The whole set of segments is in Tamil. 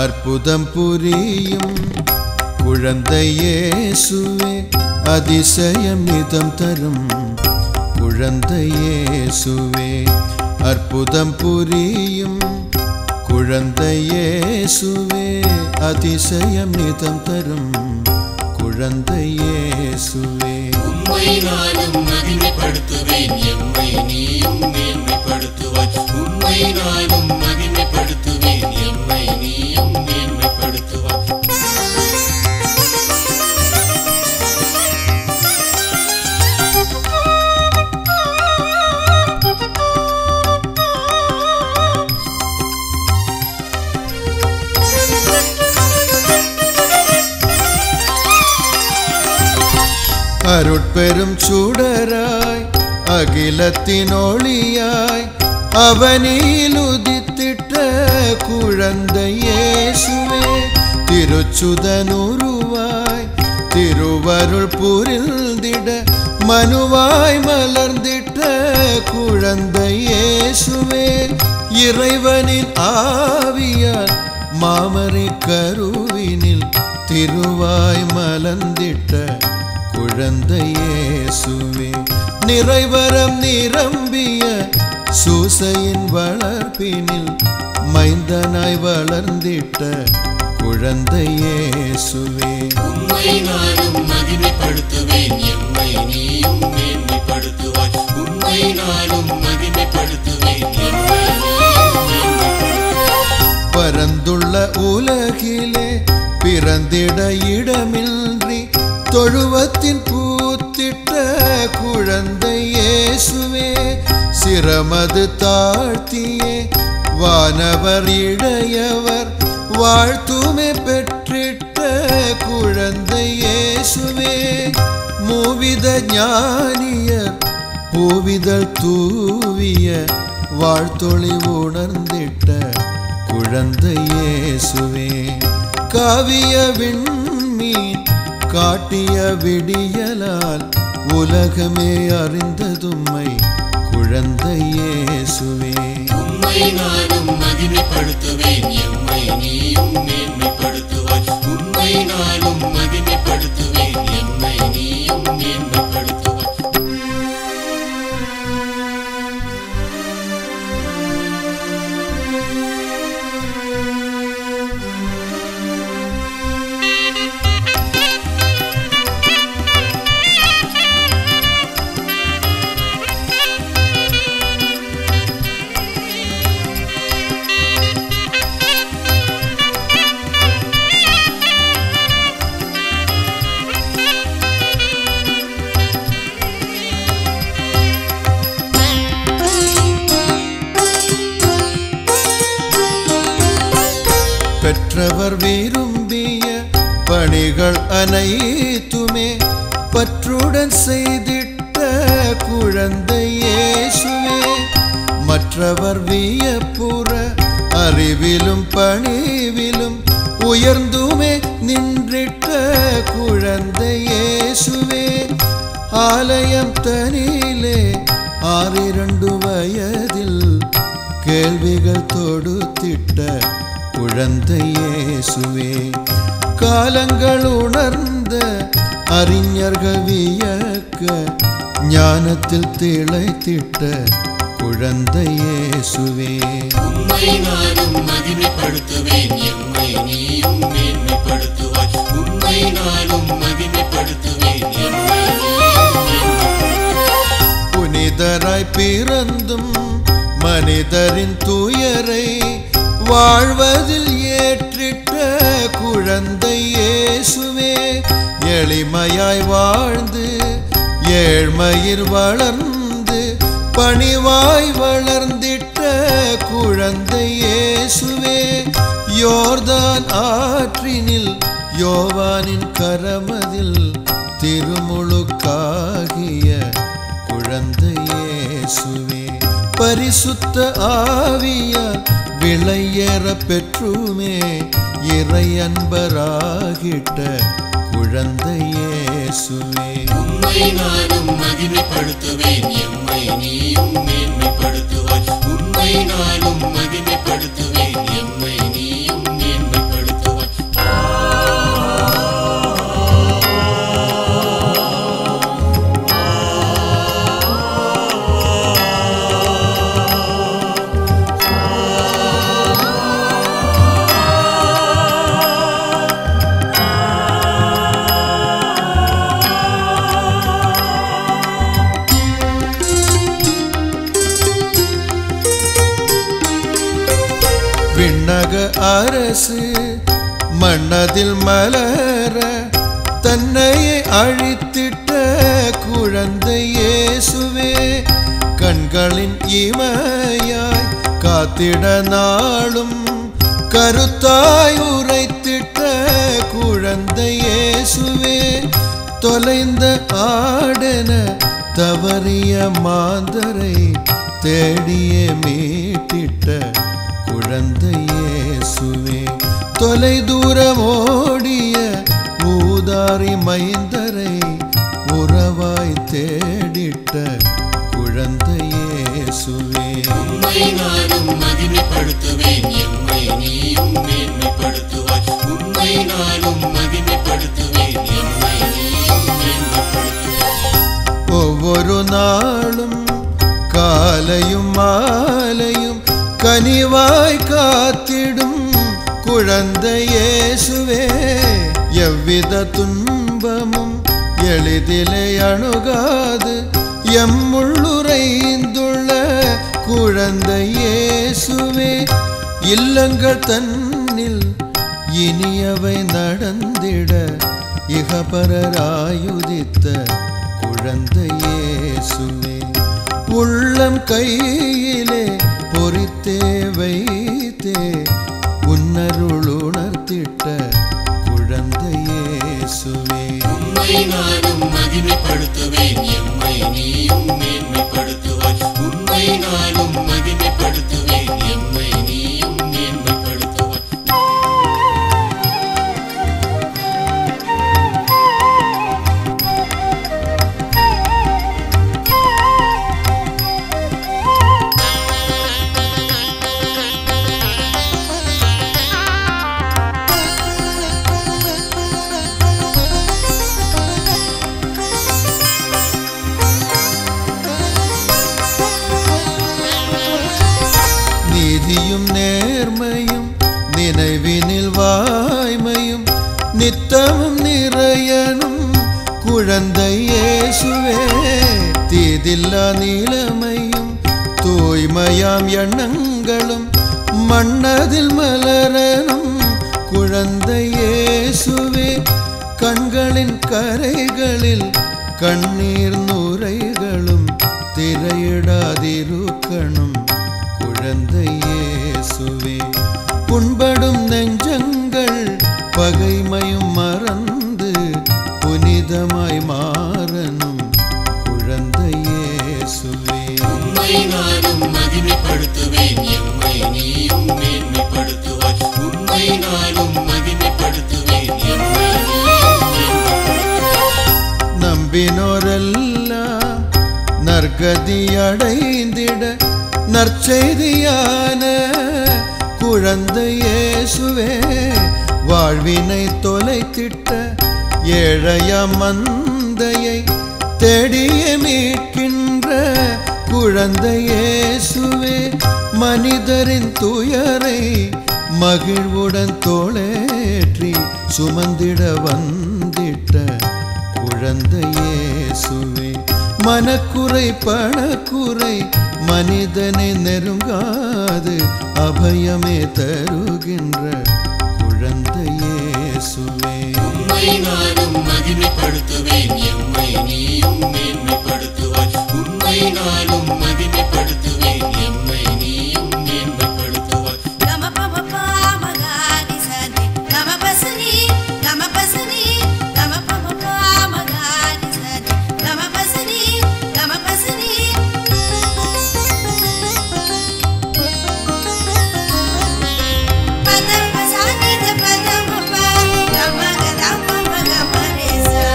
அற்புதம் புரியும் குழந்தையேசுவே அதிசயம் நிதம் தரும் குழந்தையேசுவே அற்புதம் புரியும் குழந்தையேசுவே அதிசயம் நிதம் தரும் குழந்தையேசுவே உம்மை நானும் மகிமைப்படுத்துவேன் எம்மை நீயும் மேன்மைப்படுத்துவாய் உம்மை நானும் மகிமைப்படுத்துவேன் எம்மை நீயும் மேன்மைப்படுத்துவாய் அருட்பெரும் சுடராய் அகிலத்தின் ஒளியாய் அவனில் உதித்திட்ட குழந்தையேசுவே திருச்சுதனுருவாய் திருவருள் புரிந்திட மனுவாய் மலர்ந்திட்ட குழந்தையேசுவே இறைவனின் ஆவியால் மாமரை கருவினில் திருவாய் மலர்ந்திட்ட குழந்தையேசுவே நிறைவரம் நிரம்பிய சூசையின் வளர்ப்பினில் மைந்தனாய் வளர்ந்திட்ட குழந்தையேசுவே உம்மை நானும் மகிமைப்படுத்துவேன் எம்மை நீயும் மேன்மைப்படுத்துவாய் உம்மை நானும் மகிமைப்படுத்துவேன் எம்மை நீயும் மேன்மைப்படுத்துவாய் பரந்துள்ள உலகிலே பிறந்திட இடமின்றி தொழுவத்தின் பூத்திட்ட குழந்தையேசுவே சிரமது தாழ்த்தியே வானவர் இடையவர் வாழ்த்துமே பெற்றிட்ட குழந்தையேசுவே மூவித ஞானியர் பூவிதழ் தூவிய வாழ்த்தொளி உணர்ந்திட்ட குழந்தையேசுவே காவிய விண்மீன் காட்டிய விடியலால் உலகமே அறிந்ததும்மை குழந்தையேசுவே உம்மை நானும் மகிமைப்படுத்துவேன் எம்மை நீயும் மேன்மைப்படுத்துவாய் உம்மை நானும் மகிமைப்படுத்துவேன் எம்மை நீயும் மேன்மைப்படுத்துவாய் பெற்றவர் விரும்பிய பணிகள் அனைத்துமே பற்றுடன் செய்திட்ட குழந்தையேசுவே மற்றவர் வியப்புற அறிவிலும் பணிவிலும் உயர்ந்துமே நின்றிட்ட குழந்தையேசுவே ஆலயம் தனிலே ஆறிரண்டு வயதில் கேள்விகள் தொடுத்திட்ட குழந்தையேசுவே காலங்கள் உணர்ந்த அறிஞர்கள் வியக்க ஞானத்தில் திளைத்திட்ட குழந்தையேசுவே உம்மை நானும் மகிமைப்படுத்துவேன் எம்மை நீயும் மேன்மைப்படுத்துவாய் உம்மை நானும் மகிமைப்படுத்துவேன் எம்மை நீயும் மேன்மைப்படுத்துவாய் புனிதராய் பிறந்தும் மனிதரின் துயரை வாழ்வதில் ஏற்றிட்ட குழந்தையேசுவே எளிமையாய் வாழ்ந்து ஏழ்மையில் வளர்ந்து பணிவாய் வளர்ந்திட்ட குழந்தையேசுவே யோர்தான் ஆற்றினில் யோவானின் கரமதில் திருமுழுக்காகிய குழந்தையேசுவே பரிசுத்த ஆவியால் விளையேற பெற்றுமே இறை அன்பராகிட்ட குழந்தையேசுவே உம்மை நானும் மகிமைப்படுத்துவேன் எம்மை நீயும் மேன்மைப்படுத்துவாய் உம்மை நானும் மகிமைப்படுத்துவேன் எம்மை நீயும் மேன்மைப்படுத்துவாய் உலக அரசு மன்னதில் மலர தன்னையே அழித்திட்ட குழந்தை இயேசுவே கண்களின் இமையாய் காத்திட நாளும் கருத்தாய் உரைத்திட்ட குழந்தை இயேசுவே தொலைந்த ஆடன தவறிய மாந்தரை தேடிய மீட்டிட்ட குழந்தை இயேசுவே தொலை தூரம் ஓடிய ஊதாரி மைந்தரை உறவாய் தேடிட்ட குழந்தை இயேசுவே உம்மை நானும் மகிமைப்படுத்துவேன் எம்மை நீயும் மேன்மைப்படுத்துவாய் உம்மை நானும் மகிமைப்படுத்துவேன் எம்மை நீயும் மேன்மைப்படுத்துவாய் ஒவ்வொரு நாளும் காலையும் மாலையும் கனிவாய் காத்திடும் குழந்தை இயேசுவே எவ்வித துன்பமும் எளிதிலே அணுகாது எம்முள்ளுரைந்துள்ள குழந்தை இயேசுவே இல்லங்கள் தன்னில் இனியவை நடந்திட இகபரராயுதித்த குழந்தை இயேசுவே உள்ளம் கையிலே பொறித்தே வைத்தே உன்னருள் உணர்த்திட்ட குழந்தை இயேசுவே உம்மை நானும் மகிமைப்படுத்துவேன் எம்மை நீயும் மேன்மைப்படுத்துவாய் உம்மை நானும் மகிமைப்படுத்துவேன் எம்மை நீயும் மேன்மைப்படுத்துவாய் நீதியும் நேர்மையும் நினைவினில் வாய்மையும் நித்தமும் நிறையனும் குழந்தை இயேசுவே தீதில்லா நீலமையும் தூய்மையாம் எண்ணங்களும் மன்னதில் மலரனும் குழந்தை இயேசுவே கண்களின் கரைகளில் கண்ணீர் நுரைகளும் திரையிடாதிருக்கணும் குழந்தை இயேசுவே புண்படும் நெஞ்சங்கள் பகைமையும் மறந்து புனிதமாய் மாறணும் குழந்தை இயேசுவே உம்மை நானும் மகிமைப்படுத்துவேன் எம்மை நீயும் மேன்மைப்படுத்துவாய் உம்மை நானும் மகிமைப்படுத்துவேன் எம்மை நீயும் மேன்மைப்படுத்துவாய் நம்பினோரெல்லாம் நற்கதி அடைந்திட நற்செய்தியான குழந்தை இயேசுவே வாழ்வினை தொலைத்திட்ட ஏழைய மந்தையை தேடிய மீட்கின்ற குழந்தை இயேசுவே மனிதரின் துயரை மகிழ்வுடன் தோளேற்றி சுமந்திட வந்திட்ட குழந்தை இயேசுவே மனக்குறை பணக்குறை மனிதனை நெருங்காது அபயமே தருகின்ற குழந்தை இயேசுவே உம்மை நானும் மகிமைப்படுத்துவேன் எம்மை நீயும் மேன்மைப்படுத்துவாய் உம்மை நானும் மகிமைப்படுத்துவேன் எம்மை நீயும் மேன்மைப்படுத்துவாய் Gama pa pa pa magani sani, gama pa sani, gama pa sani, gama pa pa pa magani sani, gama pa sani, gama pa sani. Padam pa sani da padam pa pa, gama ga dam pa pa gama re sa.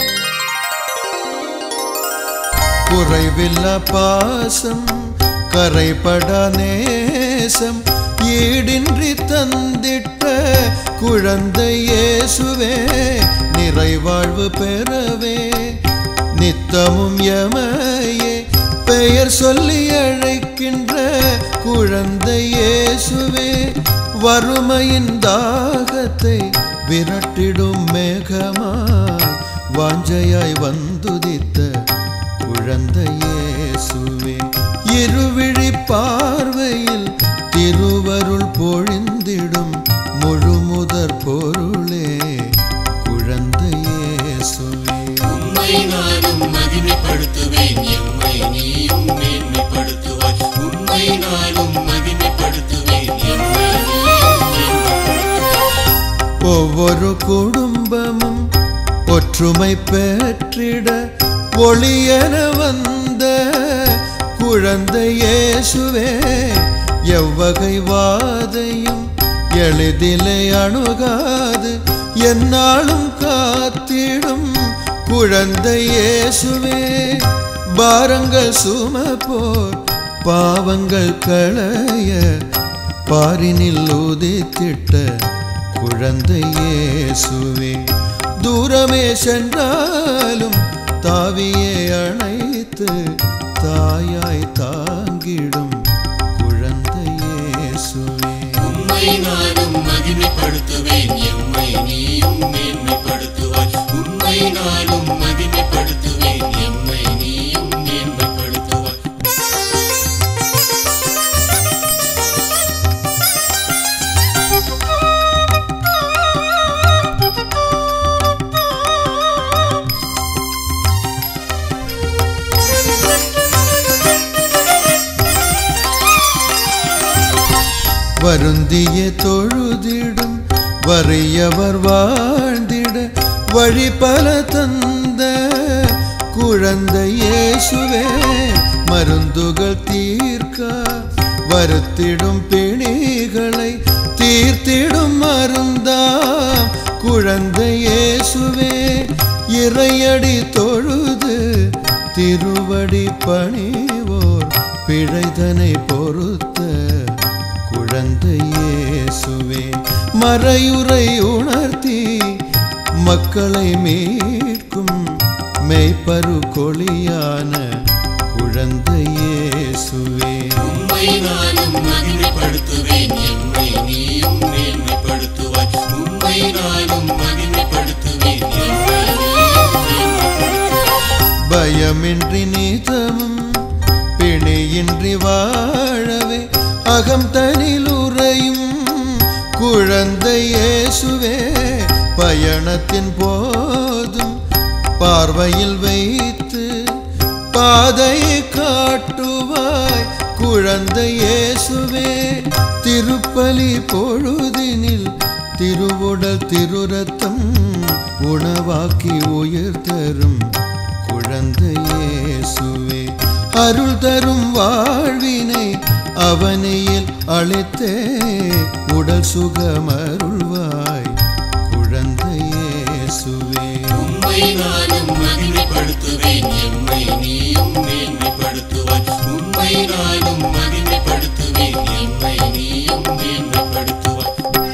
குறைவில்ல பாசம் கரைபட நேசம் ஈடின்றி தந்திட்ட குழந்தை இயேசுவே நிறைவாழ்வு பெறவே நித்தமும் எமையே பெயர் சொல்லி அழைக்கின்ற குழந்தை இயேசுவே வறுமையின் தாகத்தை விரட்டிடும் மேகமாய் வாஞ்சையாய் வந்துதித்த குழந்தை இயேசுவே இருவிழி பார்வையில் திருவருள் பொழிந்திடும் குடும்பமும் ஒற்றுமை பெற்றிட ஒளியென வந்த குழந்தை இயேசுவே எவ்வகை வாதையும் எளிதிலே அணுகாது என்னாலும் காத்திடும் குழந்தை இயேசுவே பாரங்கள் சுமப்போர் பாவங்கள் களைய பாரினில் உதித்திட்ட குழந்தை இயேசுவே தூரமே சென்றாலும் தாவியே அணைத்து தாயாய் தாங்கிடும் குழந்தை இயேசுவே உம்மை நானும் மகிமைப்படுத்துவேன் எம்மை நீயும் மேன்மைப்படுத்துவாய் உம்மை நானும் மகிமைப்படுத்துவேன் எம்மை நீயும் மேன்மைப்படுத்துவாய் வருந்திய தொழுதிடும் வறியவர் வாழ்ந்திட வழி பல தந்த குழந்தை இயேசுவே மருந்துகள் தீர்க்க வருத்திடும் பிணிகளை தீர்த்திடும் மருந்தாம் குழந்தை இயேசுவே இறையடி தொழுது திருவடி பணிவோர் பிழைதனை பொறுத்த குழந்தை இயேசுவே மறையுறை உணர்த்தி மக்களை மீட்கும் மெய்ப்பரு கொளியான குழந்தை இயேசுவே உம்மை நானும் மகிமைப்படுத்துவேன் எம்மை நீயும் மேன்மைப்படுத்துவாய் உம்மை நானும் மகிமைப்படுத்துவேன் எம்மை நீயும் மேன்மைப்படுத்துவாய் பயமின்றி நீதமும் பிணியின்றி வாழவே அகம் தனில் உறையும் குழந்தை இயேசுவே பயணத்தின் போதும் பார்வையில் வைத்து பாதையை காட்டுவாய் குழந்தை இயேசுவே திருப்பலி பொழுதினில் திருவுடல் திருரத்தம் உணவாக்கி உயிர் தரும் குழந்தை இயேசுவே அருள் தரும் வாழ்வினை அவனியில் அளித்தே உடல் சுகமருள்வாய் குழந்தை இயேசுவே உம்மை நானும் மகிமைப்படுத்துவேன் எம்மை நீயும் மேன்மைப்படுத்துவாய் உம்மை நானும் மகிமைப்படுத்துவேன் எம்மை நீயும் மேன்மைப்படுத்துவாய்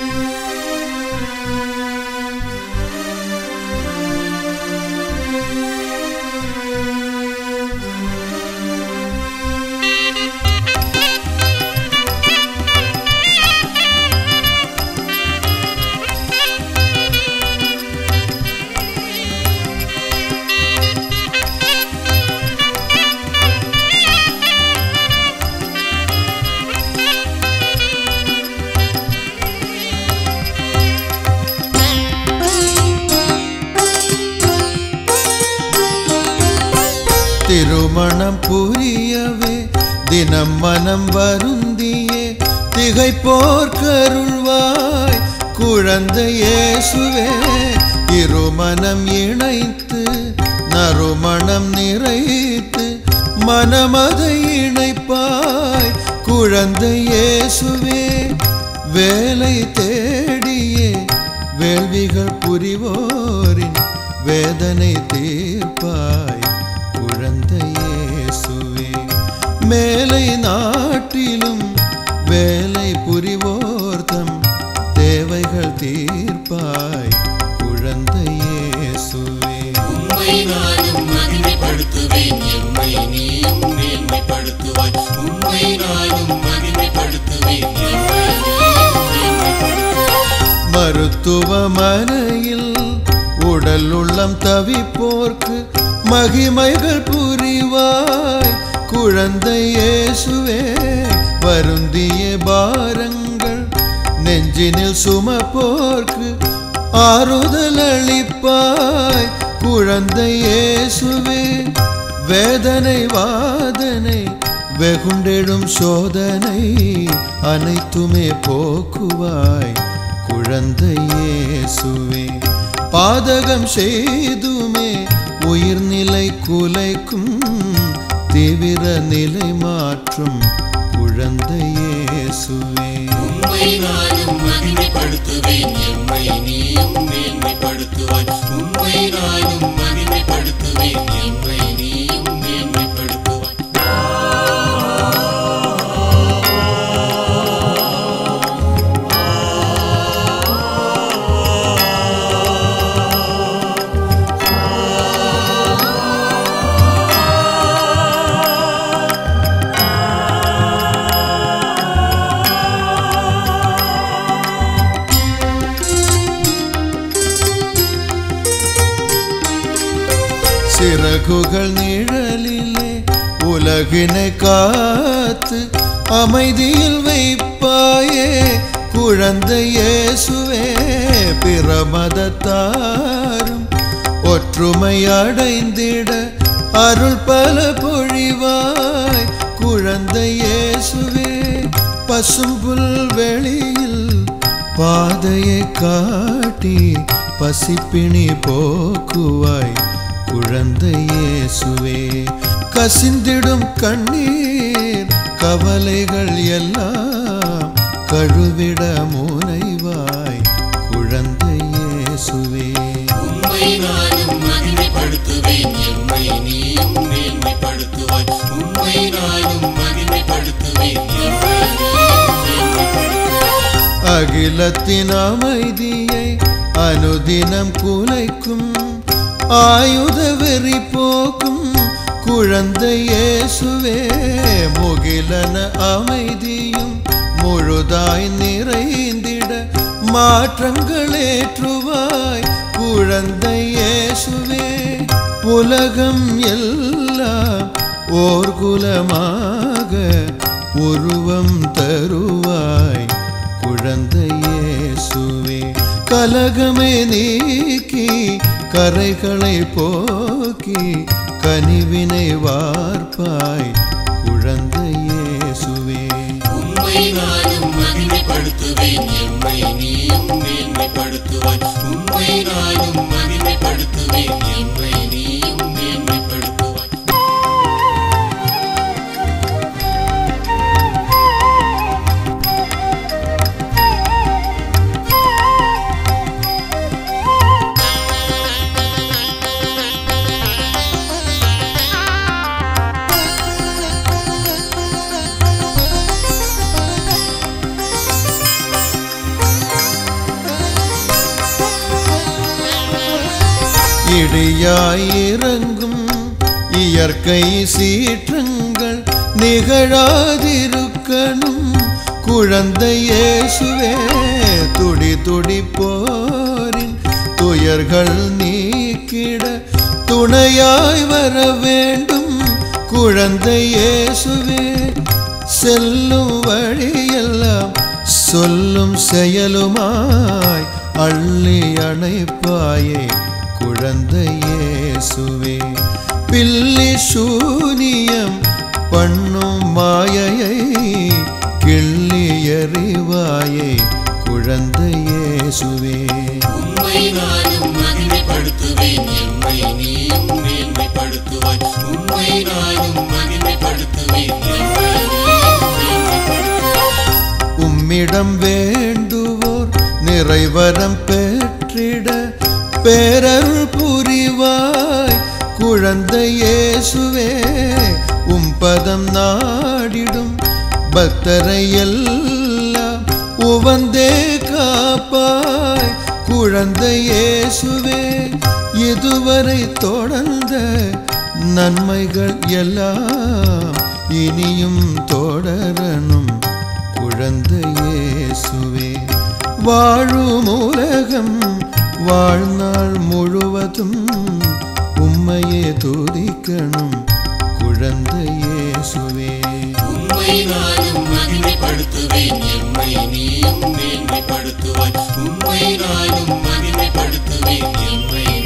திருமணம் புரியவே தினம் மனம் வருந்தியே திகைப்போர் கருள்வாய் குழந்தை இயேசுவே இருமனம் இணைத்து நறுமணம் நிறைத்து மனமதை இணைப்பாய் குழந்தை இயேசுவே வேலை தேடியே வேள்விகள் புரிவோரின் வேதனை தீர்ப்பாய் குழந்தை இயேசுவே மேலை நாட்டிலும் வேலை புரிவோர்தம் தேவைகள் தீர்ப்பாய் குழந்தை இயேசுவே உம்மை நானும் மகிமைப்படுத்துவேன் எம்மை நீயும் மேன்மைப்படுத்துவாய் உம்மை நானும் மகிமைப்படுத்துவேன் எம்மை நீயும் மேன்மைப்படுத்துவாய் மருத்துவமனையில் உடல் உள்ளம் தவிப்போர்க்கு மகிமைகள் புரிவாய் குழந்தை இயேசுவே வருந்திய பாரங்கள் நெஞ்சினில் சுமப்போர்க்கு ஆறுதல் அளிப்பாய் குழந்தை இயேசுவே வேதனை வாதனை வெகுண்டெழும் சோதனை அனைத்துமே போக்குவாய் குழந்தை இயேசுவே பாதகம் செய்துமே உயிர்நிலை குலைக்கும் தீவிர நிலை மாற்றும் குழந்தை இயேசுவே உம்மை நானும் மகிமைப்படுத்துவேன் எம்மை நீயும் மேன்மைப்படுத்துவாய் உம்மை நானும் மகிமைப்படுத்துவேன் எம்மை நீயும் மேன்மைப்படுத்துவாய் சிறகுகள் நிழலிலே உலகினை காத்து அமைதியில் வைப்பாயே குழந்தை இயேசுவே பிரமதத்தாரும் ஒற்றுமை அடைந்திட அருள் பல பொழிவாய் குழந்தை இயேசுவே பசும்புல் வெளியில் பாதையை காட்டி பசிப்பிணி போக்குவாய் குழந்தை இயேசுவே கசிந்திடும் கண்ணீர் கவலைகள் எல்லாம் கழுவிட முனைவாய் குழந்தை இயேசுவே உம்மை நானும் மகிமைப்படுத்துவேன் எம்மை நீயும் மேன்மைப்படுத்துவாய் உம்மை நானும் மகிமைப்படுத்துவேன் எம்மை நீயும் மேன்மைப்படுத்துவாய் அகிலத்தின் அமைதியை அனுதினம் குலைக்கும் ஆயுத வெறி போக்கும் குழந்தை இயேசுவே முகிலன அமைதியும் முழுதாய் நிறைந்திட மாற்றங்களேற்றுவாய் குழந்தை இயேசுவே உலகம் எல்லாம் ஓர் குலமாக உருவம் தருவாய் குழந்தை இயேசுவே கலகமே நீக்கி கரைகளை போக்கி கனிவினை வார்ப்பாய் குழந்தை இயேசுவே உம்மை நானும் மகிமைப்படுத்துவேன் எம்மை நீயும் மேன்மைப்படுத்துவாய் உம்மை நானும் மகிமைப்படுத்துவேன் எம்மை நீயும் மேன்மைப்படுத்துவாய் இடியாயிறங்கும் இயற்கை சீற்றங்கள் நிகழாதிருக்கணும் குழந்தை இயேசுவே துடி துடி போரின் துயர்கள் நீக்கிட துணையாய் வர வேண்டும் குழந்தை இயேசுவே செல்லும் வழியெல்லாம் சொல்லும் செயலுமாய் அள்ளி அணைப்பாயே குழந்தை இயேசுவே பில்லி சூனியம் பண்ணும் மாயையை கிள்ளி எறிவாயே குழந்தை இயேசுவே உம்மை நானும் மகிமைப்படுத்துவேன் எம்மை நீயும் மேன்மைப்படுத்துவாய் உம்மை நானும் மகிமைப்படுத்துவேன் எம்மை நீயும் மேன்மைப்படுத்துவாய் உம்மிடம் வேண்டுவோர் நிறைவரம் பெற்றிட பேரருள் புரிவாய் குழந்தை இயேசுவே உம் பதம் நாடிடும் பக்தரை எல்லாம் உவந்தே காப்பாய் குழந்தை இயேசுவே இதுவரை தொடர்ந்த நன்மைகள் எல்லாம் இனியும் தொடரணும் குழந்தை இயேசுவே வாழும் உலகம் வாழ்நாள் முழுவதும் உம்மையே துதிக்கணும் குழந்தை இயேசுவே உம்மை நானும் மகிமைப்படுத்துவேன் எம்மை நீயும் மேன்மைப்படுத்துவாய் உம்மை நானும் மகிமைப்படுத்துவேன் எம்மை